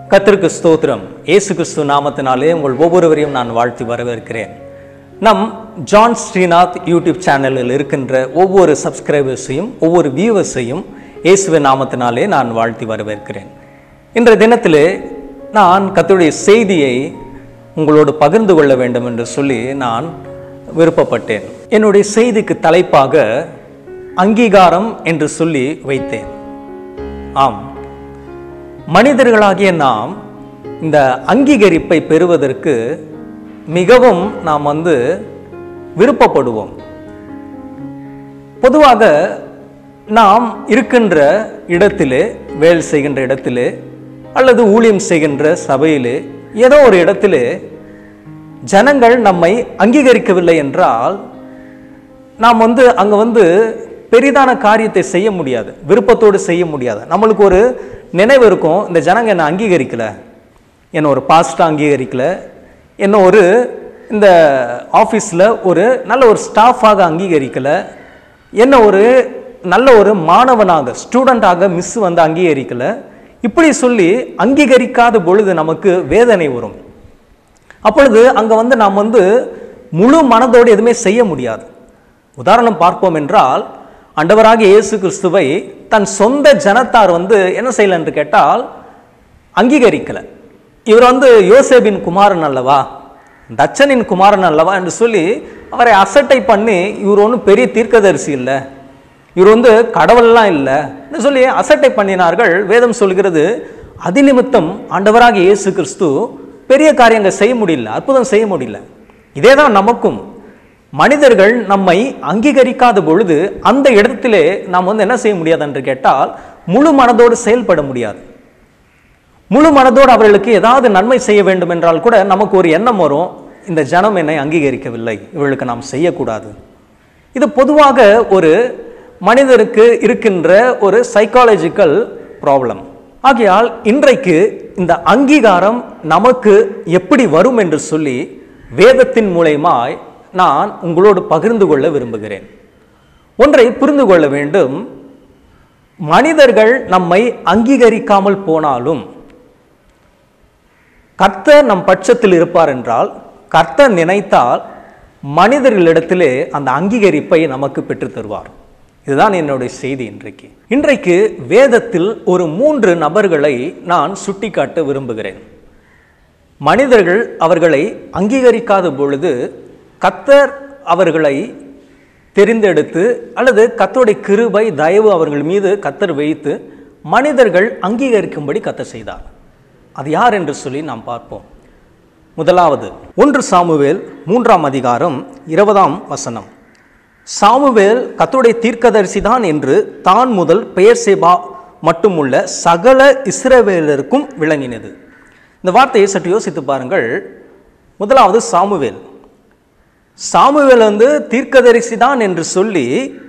கர்த்தருக்கு ஸ்தோத்திரம் இயேசு கிறிஸ்து நாமத்தினாலே உங்கள் ஒவ்வொருவரையும் நான் வாழ்த்தி வரவேற்கிறேன் நம் ஜான் ஸ்ரீநாத் யூடியூப் சேனலில் இருக்கின்ற ஒவ்வொரு சப்ஸ்கிரைபர்ஸையும் ஒவ்வொரு வியூவர்ஸையும் இயேசுவின் நாமத்தினாலே நான் வாழ்த்தி வரவேற்கிறேன் இன்றைய தினத்திலே நான் கர்த்தருடைய செய்தியை உங்களோடு பகிர்ந்து கொள்ள வேண்டும் என்று சொல்லி நான் விருப்பப்பட்டேன் என்னுடைய செய்திக்கு தலைப்பாக அங்கீகாரம் என்று சொல்லி வைத்தேன் ஆம் மனிதர்களாகிய நாம் இந்த அங்கீகரிப்பை பெறுவதற்கு மிகவும் நாம் வந்து விருப்பப்படுவோம் பொதுவாக நாம் இருக்கின்ற இடத்திலே வேலை செய்கின்ற இடத்திலே அல்லது ஊழியம் செய்கின்ற சபையிலே ஏதோ ஒரு இடத்திலே ஜனங்கள் நம்மை அங்கீகரிக்கவில்லை என்றால் நாம் வந்து அங்கே வந்து பெரிதான காரியத்தை செய்ய முடியாது விருப்பத்தோடு செய்ய முடியாது நம்மளுக்கு ஒரு நினைவு இருக்கும் இந்த ஜனங்க என்னை அங்கீகரிக்கல என்னை ஒரு பாஸ்டாக அங்கீகரிக்கல என்ன ஒரு இந்த ஆஃபீஸில் ஒரு நல்ல ஒரு ஸ்டாஃபாக அங்கீகரிக்கல என்ன ஒரு நல்ல ஒரு மாணவனாக ஸ்டூடெண்ட்டாக மிஸ் வந்து அங்கீகரிக்கல இப்படி சொல்லி அங்கீகரிக்காத பொழுது நமக்கு வேதனை வரும் அப்பொழுது அங்கே வந்து நாம் வந்து முழு மனதோடு எதுவுமே செய்ய முடியாது உதாரணம் பார்ப்போம் என்றால் ஆண்டவராகிய இயேசு கிறிஸ்துவை தன் சொந்த ஜனத்தார் வந்து என்ன செய்யல என்று கேட்டால் அங்கீகரிக்கல இவர் வந்து யோசேபின் குமாரன் அல்லவா தச்சனின் குமாரன் அல்லவா என்று சொல்லி அவரை அசட்டை பண்ணி இவர் ஒன்றும் பெரிய தீர்க்கதரிசி இல்லை இவர் வந்து கடவுள்லாம் இல்லை என்று சொல்லி அசட்டை பண்ணினார்கள் வேதம் சொல்கிறது அதிநிமித்தம் ஆண்டவராகிய இயேசு கிறிஸ்து பெரிய காரியங்கள் செய்ய முடியல அற்புதம் செய்ய முடியல இதே தான் நமக்கும் மனிதர்கள் நம்மை அங்கீகரிக்காத பொழுது அந்த இடத்திலே நாம் வந்து என்ன செய்ய முடியாது என்று கேட்டால் முழு மனதோடு செயல்பட முடியாது முழு மனதோடு அவர்களுக்கு ஏதாவது நன்மை செய்ய வேண்டும் என்றால் கூட நமக்கு ஒரு எண்ணம் வரும் இந்த ஜனம் என்னை அங்கீகரிக்கவில்லை இவர்களுக்கு நாம் செய்யக்கூடாது இது பொதுவாக ஒரு மனிதருக்கு இருக்கின்ற ஒரு சைக்காலஜிக்கல் ப்ராப்ளம் ஆகையால் இன்றைக்கு இந்த அங்கீகாரம் நமக்கு எப்படி வரும் என்று சொல்லி வேதத்தின் மூலயமாய் நான் உங்களோடு பகிர்ந்து கொள்ள விரும்புகிறேன் ஒன்றை புரிந்து கொள்ள வேண்டும் மனிதர்கள் நம்மை அங்கீகரிக்காமல் போனாலும் கர்த்தர் நம் பட்சத்தில் இருப்பார் என்றால் கர்த்தர் நினைத்தால் மனிதர்களிடத்திலே அந்த அங்கீகரிப்பை நமக்கு பெற்றுத் தருவார் இதுதான் என்னுடைய செய்தி இன்றைக்கு இன்றைக்கு வேதத்தில் ஒரு மூன்று நபர்களை நான் சுட்டிக்காட்ட விரும்புகிறேன் மனிதர்கள் அவர்களை அங்கீகரிக்காத பொழுது கத்தர் அவர்களை தெரிந்தெடுத்து அல்லது கத்தருடைய கிருபை தயவு அவர்கள் மீது கத்தர் வைத்து மனிதர்கள் அங்கீகரிக்கும்படி கத்தர் செய்தார் அது யார் என்று சொல்லி நாம் பார்ப்போம் முதலாவது ஒன்று சாமுவேல் மூன்றாம் அதிகாரம் இருபதாம் வசனம் சாமுவேல் கத்தருடைய தீர்க்கதரிசி தான் என்று தான் முதல் பெயர் சேபா மட்டுமுள்ள சகல இஸ்ரவேலருக்கும் விளங்கினது இந்த வார்த்தையை சற்று யோசித்து பாருங்கள் முதலாவது சாமுவேல் சாமுவேல் வந்து தீர்க்கதரிசி தான் என்று சொல்லி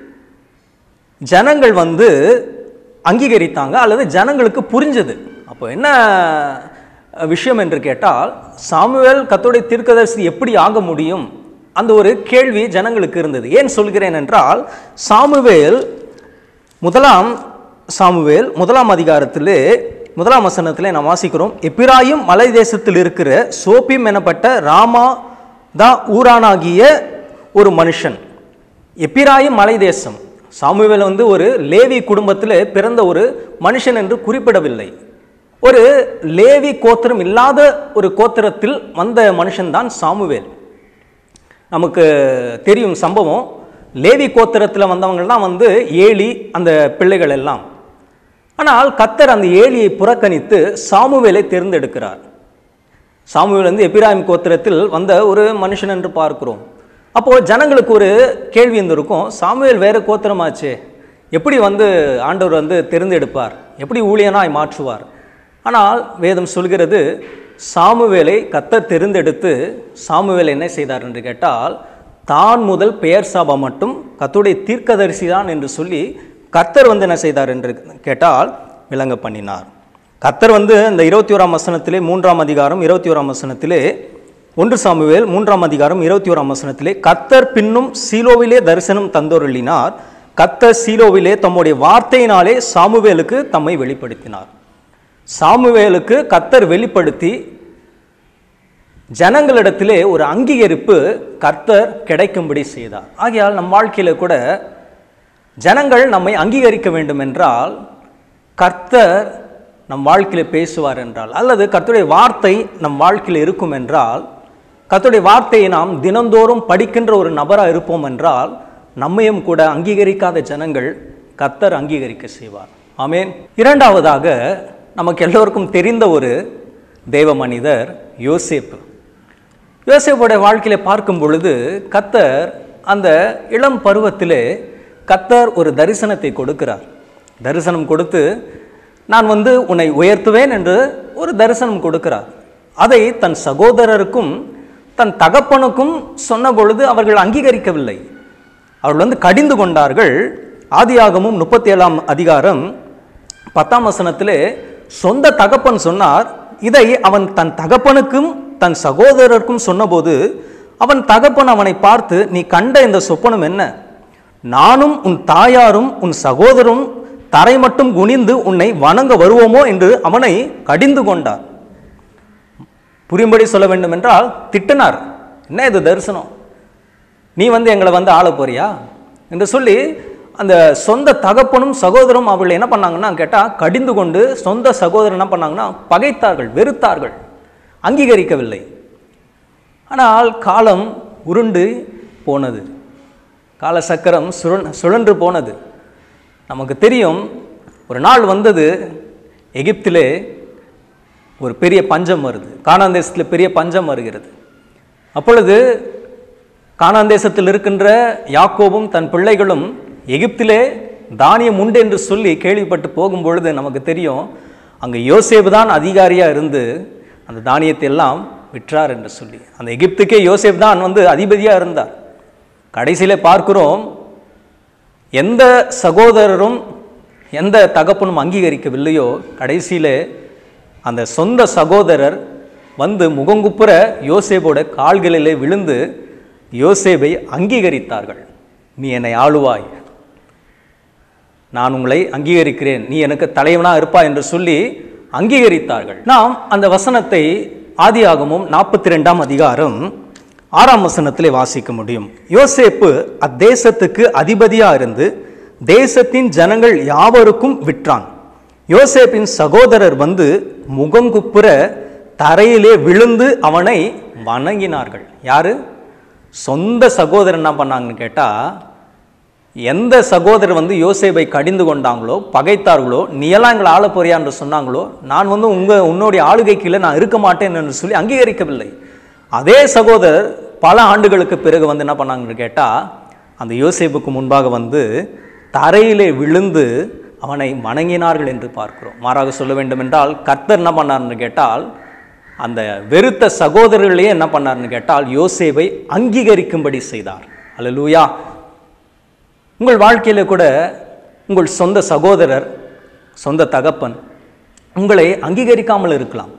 ஜனங்கள் வந்து அங்கீகரித்தாங்க அல்லது ஜனங்களுக்கு புரிஞ்சது அப்போ என்ன விஷயம் என்று கேட்டால் சாமுவேல் கத்தோடைய தீர்க்கதரிசி எப்படி ஆக முடியும் அந்த ஒரு கேள்வி ஜனங்களுக்கு இருந்தது ஏன் சொல்கிறேன் என்றால் சாமுவேல் முதலாம் சாமுவேல் முதலாம் அதிகாரத்திலே முதலாம் வசனத்திலே நாம் வாசிக்கிறோம் எப்பிராயும் மலை தேசத்தில் இருக்கிற சோப்பிம் எனப்பட்ட ராமா தா ஊரானாகிய ஒரு மனுஷன் எப்பிராயும் மலை தேசம் சாமுவேல் வந்து ஒரு லேவி குடும்பத்தில் பிறந்த ஒரு மனுஷன் என்று குறிப்பிடவில்லை ஒரு லேவி கோத்திரம் இல்லாத ஒரு கோத்திரத்தில் வந்த மனுஷன்தான் சாமுவேல் நமக்கு தெரியும் சம்பவம் லேவி கோத்திரத்தில் வந்தவங்கள்லாம் வந்து ஏலி அந்த பிள்ளைகள் எல்லாம் ஆனால் கத்தர் அந்த ஏலியை புறக்கணித்து சாமுவேலை தேர்ந்தெடுக்கிறார் சாமுவேல் வந்து எபிராயிம் கோத்திரத்தில் வந்த ஒரு மனுஷன் என்று பார்க்கிறோம் அப்போது ஜனங்களுக்கு ஒரு கேள்வி இருந்திருக்கும் சாமுவேல் வேறு கோத்திரமாச்சே எப்படி வந்து ஆண்டவர் வந்து தேர்ந்தெடுப்பார் எப்படி ஊழியனாய் மாற்றுவார் ஆனால் வேதம் சொல்கிறது சாமுவேலை கத்தர் தெரிந்தெடுத்து சாமுவேல் என்ன செய்தார் என்று கேட்டால் தான் முதல் பெயர் சாபா மட்டும் கத்துடைய தீர்க்கதரிசி தான் என்று சொல்லி கர்த்தர் வந்து என்ன செய்தார் என்று கேட்டால் விளங்க பண்ணினார் கர்த்தர் வந்து இந்த இருபத்தி ஓராம் வசனத்திலே மூன்றாம் அதிகாரம் இருபத்தி ஓராம் வசனத்திலே ஒன்று சாமுவேல் மூன்றாம் அதிகாரம் இருபத்தி ஓராம் வசனத்திலே கர்த்தர் பின்னும் சீலோவிலே தரிசனம் தந்தொருளினார் கர்த்தர் சீலோவிலே தம்முடைய வார்த்தையினாலே சாமுவேலுக்கு தம்மை வெளிப்படுத்தினார் சாமுவேலுக்கு கத்தர் வெளிப்படுத்தி ஜனங்களிடத்திலே ஒரு அங்கீகரிப்பு கர்த்தர் கிடைக்கும்படி செய்தார் ஆகையால் நம் வாழ்க்கையில கூட ஜனங்கள் நம்மை அங்கீகரிக்க வேண்டும் என்றால் கர்த்தர் நம் வாழ்க்கையில பேசுவார் என்றால் அல்லது கர்த்தருடைய வார்த்தை நம் வாழ்க்கையில் இருக்கும் என்றால் கர்த்தருடைய வார்த்தையை நாம் தினந்தோறும் படிக்கின்ற ஒரு நபராக இருப்போம் என்றால் நம்மையும் கூட அங்கீகரிக்காத ஜனங்கள் கர்த்தர் அங்கீகரிக்க செய்வார் ஆமேன் இரண்டாவதாக நமக்கு எல்லோருக்கும் தெரிந்த ஒரு தேவ மனிதர் யோசேப்பு யோசேப்புடைய வாழ்க்கையில பார்க்கும் பொழுது கத்தர் அந்த இளம் பருவத்திலே கத்தர் ஒரு தரிசனத்தை கொடுக்கிறார் தரிசனம் கொடுத்து நான் வந்து உன்னை உயர்த்துவேன் என்று ஒரு தரிசனம் கொடுக்கிறார் அதை தன் சகோதரருக்கும் தன் தகப்பனுக்கும் சொன்ன பொழுது அவர்கள் அங்கீகரிக்கவில்லை அவர்கள் வந்து கடிந்து கொண்டார்கள் ஆதியாகமும் முப்பத்தி ஏழாம் அதிகாரம் பத்தாம் வசனத்திலே சொந்த தகப்பன் சொன்னார் இதை அவன் தன் தகப்பனுக்கும் தன் சகோதரருக்கும் சொன்னபோது அவன் தகப்பன் அவனை பார்த்து நீ கண்ட இந்த சொப்பனம் என்ன நானும் உன் தாயாரும் உன் சகோதரும் தரை மட்டும் குனிந்து உன்னை வணங்க வருவோமோ என்று அவனை கடிந்து கொண்டார் புரியும்படி சொல்ல வேண்டும் என்றால் திட்டினார் என்ன இது தரிசனம் நீ வந்து எங்களை வந்து ஆள போறியா என்று சொல்லி அந்த சொந்த தகப்பனும் சகோதரும் அவர்கள் என்ன பண்ணாங்கன்னா கேட்டால் கடிந்து கொண்டு சொந்த சகோதரர் என்ன பண்ணாங்கன்னா பகைத்தார்கள் வெறுத்தார்கள் அங்கீகரிக்கவில்லை ஆனால் காலம் உருண்டு போனது கால சக்கரம் சுழன் சுழன்று போனது நமக்கு தெரியும் ஒரு நாள் வந்தது எகிப்திலே ஒரு பெரிய பஞ்சம் வருது கானான் தேசத்தில் பெரிய பஞ்சம் வருகிறது அப்பொழுது கானான் தேசத்தில் இருக்கின்ற யாக்கோபும் தன் பிள்ளைகளும் எகிப்திலே தானியம் உண்டு என்று சொல்லி கேள்விப்பட்டு போகும் பொழுது நமக்கு தெரியும் அங்கே யோசேப்பு தான் அதிகாரியாக இருந்து அந்த தானியத்தை எல்லாம் விற்றார் என்று சொல்லி அந்த எகிப்துக்கே யோசேப் தான் வந்து அதிபதியாக இருந்தார் கடைசியில் பார்க்கிறோம் எந்த சகோதரரும் எந்த தகப்பனும் அங்கீகரிக்கவில்லையோ கடைசியில் அந்த சொந்த சகோதரர் வந்து முகங்குப்புற யோசேபோட கால்களிலே விழுந்து யோசேபை அங்கீகரித்தார்கள் நீ என்னை ஆளுவாய் நான் உங்களை அங்கீகரிக்கிறேன் நீ எனக்கு தலைவனா இருப்பா என்று சொல்லி அங்கீகரித்தார்கள் நாம் அந்த வசனத்தை ஆதியாகமும் நாற்பத்தி ரெண்டாம் அதிகாரம் ஆறாம் வசனத்திலே வாசிக்க முடியும் யோசேப்பு அத்தேசத்துக்கு அதிபதியா இருந்து தேசத்தின் ஜனங்கள் யாவருக்கும் விற்றான் யோசேப்பின் சகோதரர் வந்து முகங்குப்புற தரையிலே விழுந்து அவனை வணங்கினார்கள் யாரு சொந்த சகோதரன் என்ன பண்ணாங்கன்னு கேட்டா எந்த சகோதரர் வந்து யோசேப்பை கடிந்து கொண்டாங்களோ பகைத்தார்களோ நீ எல்லாம் எங்களை ஆள போறியா என்று சொன்னாங்களோ நான் வந்து உங்க உன்னுடைய ஆளுகை கீழே நான் இருக்க மாட்டேன் என்று சொல்லி அங்கீகரிக்கவில்லை அதே சகோதரர் பல ஆண்டுகளுக்கு பிறகு வந்து என்ன பண்ணாங்கன்னு கேட்டா அந்த யோசேப்புக்கு முன்பாக வந்து தரையிலே விழுந்து அவனை வணங்கினார்கள் என்று பார்க்கிறோம் மாறாக சொல்ல வேண்டும் என்றால் கர்த்தர் என்ன பண்ணார்னு கேட்டால் அந்த வெறுத்த சகோதரர்களையே என்ன பண்ணார்னு கேட்டால் யோசேப்பை அங்கீகரிக்கும்படி செய்தார் அல்லேலூயா உங்கள் வாழ்க்கையில கூட உங்கள் சொந்த சகோதரர் சொந்த தகப்பன் உங்களை அங்கீகரிக்காமல் இருக்கலாம்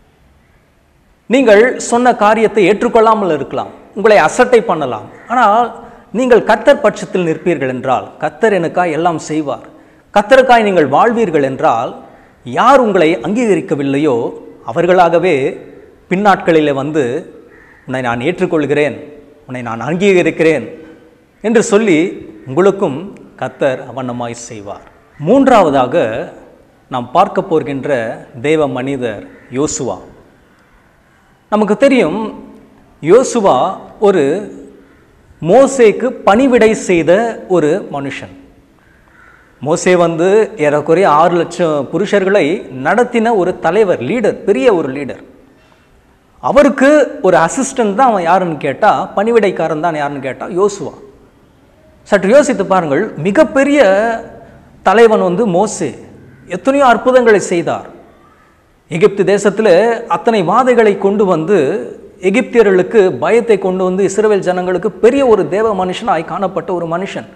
நீங்கள் சொன்ன காரியத்தை ஏற்றுக்கொள்ளாமல் இருக்கலாம் உங்களை அசட்டை பண்ணலாம் ஆனால் நீங்கள் கத்தர் பட்சத்தில் நிற்பீர்கள் என்றால் கத்தர் எனக்காய் எல்லாம் செய்வார் கத்தருக்காய் நீங்கள் வாழ்வீர்கள் என்றால் யார் உங்களை அங்கீகரிக்கவில்லையோ அவர்களாகவே பின்னாட்களிலே வந்து உன்னை நான் ஏற்றுக்கொள்கிறேன் உன்னை நான் அங்கீகரிக்கிறேன் என்று சொல்லி உங்களுக்கும் கத்தர் அவனமாய் செய்வார் மூன்றாவதாக நாம் பார்க்க போகின்ற தேவ மனிதர் யோசுவா நமக்கு தெரியும் யோசுவா ஒரு மோசேக்கு பணிவிடை செய்த ஒரு மனுஷன் மோசே வந்து ஏறக்குறைய ஆறு லட்சம் புருஷர்களை நடத்தின ஒரு தலைவர் லீடர் பெரிய ஒரு லீடர் அவருக்கு ஒரு அசிஸ்டன்ட் தான் அவன் யாருன்னு கேட்டால் பணிவிடைக்காரன் தான் யாருன்னு கேட்டால் யோசுவா சற்று யோசித்து பாருங்கள் மிகப்பெரிய தலைவன் வந்து மோசே எத்தனையோ அற்புதங்களை செய்தார் எகிப்து தேசத்தில் அத்தனை வாதைகளை கொண்டு வந்து எகிப்தியர்களுக்கு பயத்தை கொண்டு வந்து இஸ்ரவேல் ஜனங்களுக்கு பெரிய ஒரு தேவ மனுஷனாய் காணப்பட்ட ஒரு மனுஷன்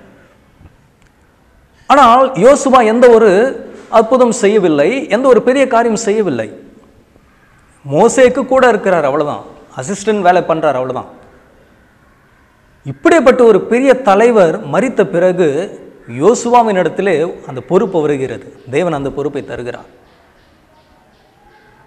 ஆனால் யோசுவா எந்த ஒரு அற்புதம் செய்யவில்லை எந்த ஒரு பெரிய காரியம் செய்யவில்லை மோசேக்கு கூட இருக்கிறார் அவ்வளவுதான் அசிஸ்டன்ட் வேலை பண்றார் அவ்வளவுதான் இப்படிப்பட்ட ஒரு பெரிய தலைவர் மரித்த பிறகு யோசுவாவின் இடத்திலே அந்த பொறுப்பு வருகிறது தேவன் அந்த பொறுப்பை தருகிறார்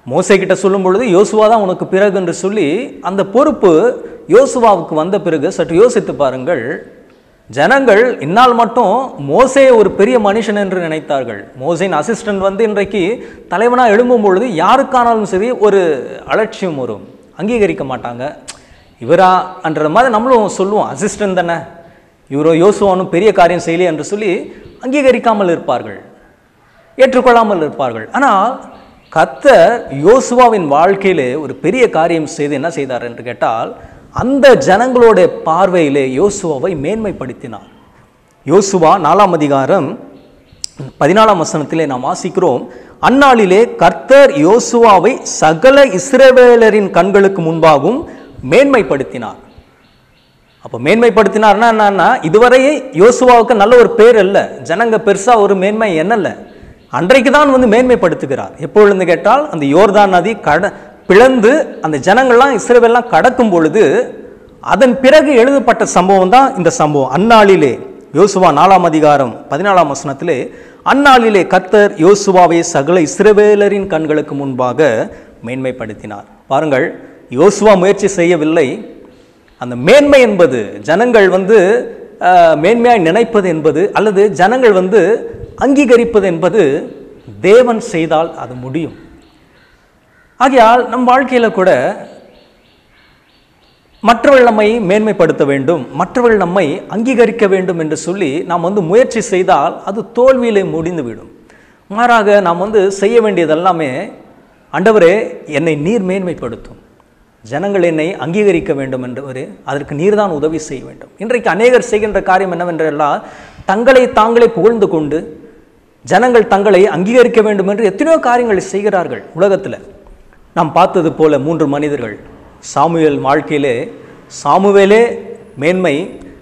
மோசே கிட்ட சொல்லும் பொழுது யோசுவா தான் உனக்கு பிறகு என்று சொல்லி அந்த பொறுப்பு யோசுவாவுக்கு வந்த பிறகு சற்று யோசித்து பாருங்கள் ஜனங்கள் இந்நாள் மட்டும் மோசே ஒரு பெரிய மனுஷன் என்று நினைத்தார்கள் மோசேயின் அசிஸ்டன்ட் வந்து இன்றைக்கு தலைவனாக எழும்பும் பொழுது யாருக்கானாலும் சரி ஒரு அலட்சியம் வரும் அங்கீகரிக்க மாட்டாங்க இவரான்ற மாதிரி நம்மளும் சொல்லுவோம் அசிஸ்டன்ட் தானே இவரோ யோசுவானும் பெரிய காரியம் செய்யலையே என்று சொல்லி அங்கீகரிக்காமல் இருப்பார்கள் ஏற்றுக்கொள்ளாமல் இருப்பார்கள் ஆனால் கத்தர் யோசுவாவின் வாழ்க்கையிலே ஒரு பெரிய காரியம் செய்து என்ன செய்தார் என்று கேட்டால் அந்த ஜனங்களுடைய பார்வையிலே யோசுவாவை மேன்மைப்படுத்தினார் யோசுவா நாலாம் அதிகாரம் பதினாலாம் வசனத்திலே நாம் வாசிக்கிறோம் அந்நாளிலே கர்த்தர் யோசுவாவை சகல இஸ்ரவேலரின் கண்களுக்கு முன்பாகவும் மேன்மைப்படுத்தினார் அப்போ மேன்மைப்படுத்தினார்னா என்னன்னா இதுவரை யோசுவாவுக்கு நல்ல ஒரு பேர் அல்ல ஜனங்க பெருசா ஒரு மேன்மை என்னல்ல அன்றைக்கு தான் வந்து மேன்மைப்படுத்துகிறார் எப்பொழுது கேட்டால் அந்த யோர்தான் நதி கட பிளந்து அந்த ஜனங்கள்லாம் இஸ்ரவேல்லாம் கடக்கும் பொழுது அதன் பிறகு எழுதப்பட்ட சம்பவம் தான் இந்த சம்பவம் அந்நாளிலே யோசுவா நாலாம் அதிகாரம் பதினாலாம் வசனத்திலே அந்நாளிலே கர்த்தர் யோசுவாவை சகல இஸ்ரவேலரின் கண்களுக்கு முன்பாக மேன்மைப்படுத்தினார் பாருங்கள் யோசுவா முயற்சி செய்யவில்லை அந்த மேன்மை என்பது ஜனங்கள் வந்து அஹ், மேன்மையாய் நினைப்பது என்பது அல்லது ஜனங்கள் வந்து அங்கீகரிப்பது என்பது தேவன் செய்தால் அது முடியும் ஆகையால் நம் வாழ்க்கையில் கூட மற்றவர்கள் நம்மை மேன்மைப்படுத்த வேண்டும் மற்றவர்கள் நம்மை அங்கீகரிக்க வேண்டும் என்று சொல்லி நாம் வந்து முயற்சி செய்தால் அது தோல்வியிலே முடிந்துவிடும் மாறாக நாம் வந்து செய்ய வேண்டியது எல்லாமே ஆண்டவரே என்னை நீர் மேன்மைப்படுத்தும் ஜனங்கள் என்னை அங்கீகரிக்க வேண்டும் என்றவரே அதற்கு நீர்தான் உதவி செய்ய வேண்டும் இன்றைக்கு அநேகர் செய்கின்ற காரியம் என்னவென்றெல்லாம் தங்களை தாங்களே புகழ்ந்து கொண்டு ஜனங்கள் தங்களை அங்கீகரிக்க வேண்டும் என்று எத்தனையோ காரியங்களை செய்கிறார்கள் உலகத்தில் நாம் பார்த்தது போல மூன்று மனிதர்கள் சாமுவேல் வாழ்க்கையிலே சாமுவேலே மேன்மை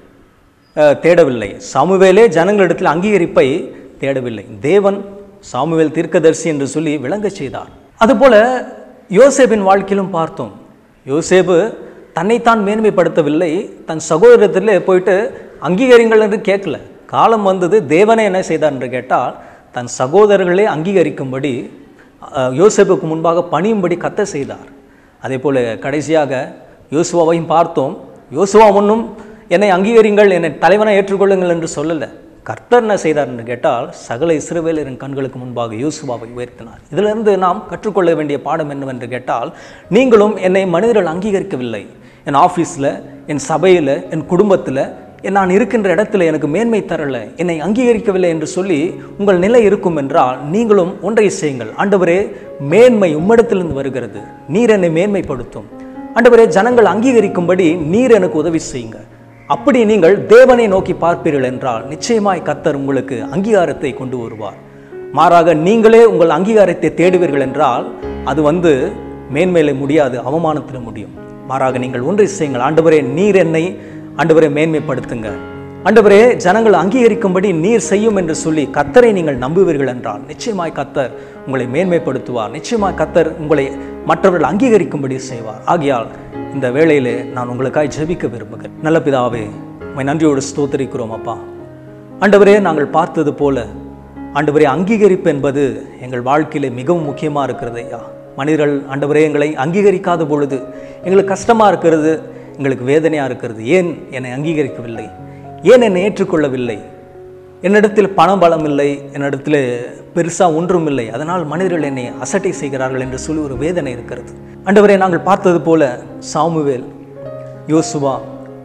அஹ், தேடவில்லை சாமுவேலே ஜனங்களிடத்தில் அங்கீகரிப்பை தேடவில்லை தேவன் சாமுவேல் தீர்க்கதரிசி என்று சொல்லி விளங்கச் செய்தார் அதுபோல யோசேப்பின் வாழ்க்கையிலும் பார்த்தோம் யோசேப்பு தன்னைத்தான் மேன்மைப்படுத்தவில்லை தன் சகோதரத்திலே போயிட்டு அங்கீகரிங்கள் என்று கேட்கல காலம் வந்தது தேவனே என்ன செய்தார் என்று கேட்டால் தன் சகோதரர்களே அங்கீகரிக்கும்படி அஹ், யோசேப்புக்கு முன்பாக பணியும்படி கத்த செய்தார் அதே போல கடைசியாக யோசுவாவையும் பார்த்தோம் யோசுவா ஒன்றும் என்னை அங்கீகரிங்கள் என்னை தலைவனை ஏற்றுக்கொள்ளுங்கள் என்று சொல்லலை கர்த்தர் என்ன செய்தார் என்று கேட்டால் சகல இஸ்ரவேலரின் கண்களுக்கு முன்பாக யோசுவாவை உயர்த்தினார் இதிலிருந்து நாம் கற்றுக்கொள்ள வேண்டிய பாடம் என்னவென்று கேட்டால் நீங்களும் என்னை மனிதர்கள் அங்கீகரிக்கவில்லை என் ஆஃபீஸில் என் சபையில் என் குடும்பத்தில் நான் இருக்கின்ற இடத்துல எனக்கு மேன்மை தரல என்னை அங்கீகரிக்கவில்லை என்று சொல்லி உங்கள் நிலை இருக்கும் என்றால் நீங்களும் ஒன்றை செய்யுங்கள் ஆண்டவரே மேன்மை உம்மிடத்திலிருந்து வருகிறது நீர் என்னை மேன்மைப்படுத்தும் ஆண்டவரே ஜனங்கள் அங்கீகரிக்கும்படி நீர் எனக்கு உதவி செய்யுங்க அப்படி நீங்கள் தேவனை நோக்கி பார்ப்பீர்கள் என்றால் நிச்சயமாய் கத்தர் உங்களுக்கு அங்கீகாரத்தை கொண்டு வருவார் மாறாக நீங்களே உங்கள் அங்கீகாரத்தை தேடுவீர்கள் என்றால் அது வந்து மேன்மையில முடியாது அவமானத்தில் முடியும் மாறாக நீங்கள் ஒன்றை செய்யுங்கள் ஆண்டவரே நீர் என்னை ஆண்டவரை மேன்மைப்படுத்துங்க ஆண்டவரே ஜனங்கள் அங்கீகரிக்கும்படி நீர் செய்யும் என்று சொல்லி கத்தரை நீங்கள் நம்புவீர்கள் என்றால் நிச்சயமாய் கத்தர் உங்களை மேன்மைப்படுத்துவார் நிச்சயமாய் கத்தர் உங்களை மற்றவர்கள் அங்கீகரிக்கும்படி செய்வார் ஆகையால் இந்த வேளையிலே நான் உங்களுக்காய் ஜெபிக்க விரும்புகிறேன் நல்ல பிதாவே உம்மை நன்றியோடு ஸ்தோத்தரிக்கிறோம் அப்பா ஆண்டவரே நாங்கள் பார்த்தது போல ஆண்டவரே அங்கீகரிப்பு என்பது எங்கள் வாழ்க்கையிலே மிகவும் முக்கியமாக இருக்கிறது ஐயா மனிதர்கள் ஆண்டவரே எங்களை அங்கீகரிக்காத பொழுது எங்களுக்கு கஷ்டமாக இருக்கிறது எங்களுக்கு வேதனையாக இருக்கிறது ஏன் என்னை அங்கீகரிக்கவில்லை ஏன் என்னை ஏற்றுக்கொள்ளவில்லை என்னிடத்தில் பண பலம் இல்லை என்னிடத்தில் பெருசாக ஒன்றும் இல்லை அதனால் மனிதர்கள் என்னை அசட்டை செய்கிறார்கள் என்று சொல்லி ஒரு வேதனை இருக்கிறது ஆண்டவரே நாங்கள் பார்த்தது போல சாமுவேல் யோசுவா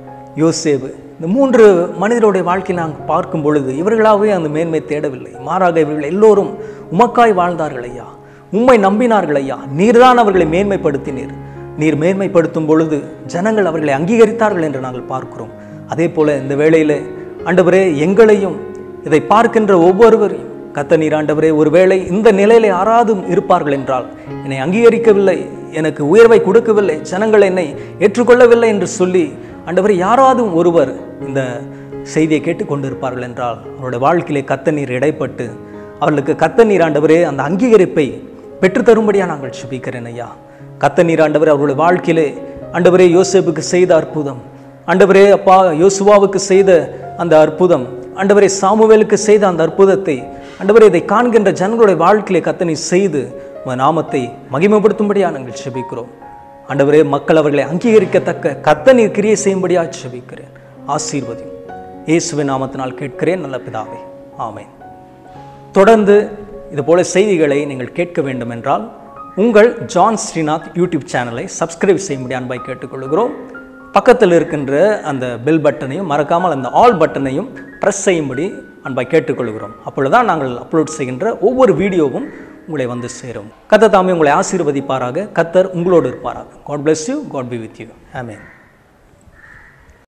யோசேவு இந்த மூன்று மனிதருடைய வாழ்க்கையை நாங்கள் பார்க்கும் பொழுது இவர்களாகவே அந்த மேன்மை தேடவில்லை மாறாக இவர்கள் எல்லோரும் உமக்காய் வாழ்ந்தார்கள் ஐயா உம்மை நம்பினார்கள் ஐயா நீர்தான் அவர்களை மேன்மைப்படுத்தினீர் நீர் மேன்மைப்படுத்தும் பொழுது ஜனங்கள் அவர்களை அங்கீகரித்தார்கள் என்று நாங்கள் பார்க்கிறோம் அதே போல இந்த வேளையிலே ஆண்டவரே எங்களையும் இதை பார்க்கின்ற ஒவ்வொருவரையும் கத்த நீர் ஆண்டவரே ஒருவேளை இந்த நிலையில யாராதும் இருப்பார்கள் என்றால் என்னை அங்கீகரிக்கவில்லை எனக்கு உயர்வை கொடுக்கவில்லை ஜனங்கள் என்னை ஏற்றுக்கொள்ளவில்லை என்று சொல்லி ஆண்டவரே யாராதும் ஒருவர் இந்த செய்தியை கேட்டுக்கொண்டிருப்பார்கள் என்றால் அவருடைய வாழ்க்கையிலே கத்த நீர் இடைப்பட்டு அவர்களுக்கு கத்த நீர் ஆண்டவரே அந்த அங்கீகரிப்பை பெற்றுத்தரும்படியா நாங்கள் சுபிக்கிறேன் ஐயா கத்த நீர் ஆண்டவரே அவருடைய வாழ்க்கையிலே ஆண்டவரே யோசேப்புக்கு செய்த அற்புதம் ஆண்டவரே அப்பா யோசுவாவுக்கு செய்த அந்த அற்புதம் ஆண்டவரே சாமுவேலுக்கு செய்த அந்த அற்புதத்தை ஆண்டவரே இதை காண்கின்ற ஜனங்களுடைய வாழ்க்கையிலே கத்தனை செய்து உங்கள் நாமத்தை மகிமைப்படுத்தும்படியாக நாங்கள் செபிக்கிறோம் ஆண்டவரே மக்கள் அவர்களை அங்கீகரிக்கத்தக்க கத்த நீர் கிரியை செய்யும்படியாக செபிக்கிறேன் ஆசீர்வதியும் இயேசுவின் நாமத்தினால் கேட்கிறேன் நல்ல பிதாவே ஆமென் தொடர்ந்து இதுபோல செய்திகளை நீங்கள் கேட்க வேண்டும் என்றால் உங்கள் ஜான் ஸ்ரீநாத் யூடியூப் சேனலை சப்ஸ்கிரைப் செய்யும்படி அன்பாய் கேட்டுக்கொள்கிறோம் பக்கத்தில் இருக்கின்ற அந்த பெல் பட்டனையும் மறக்காமல் அந்த ஆல் பட்டனையும் ப்ரெஸ் செய்யும்படி அன்பாய் கேட்டுக்கொள்கிறோம் அப்பொழுதுதான் நாங்கள் அப்லோட் செய்கின்ற ஒவ்வொரு வீடியோவும் உங்களை வந்து சேரும் கத்த தாமே உங்களை ஆசீர்வதிப்பாராக கத்தர் உங்களோடு இருப்பாராக God bless you God be with you amen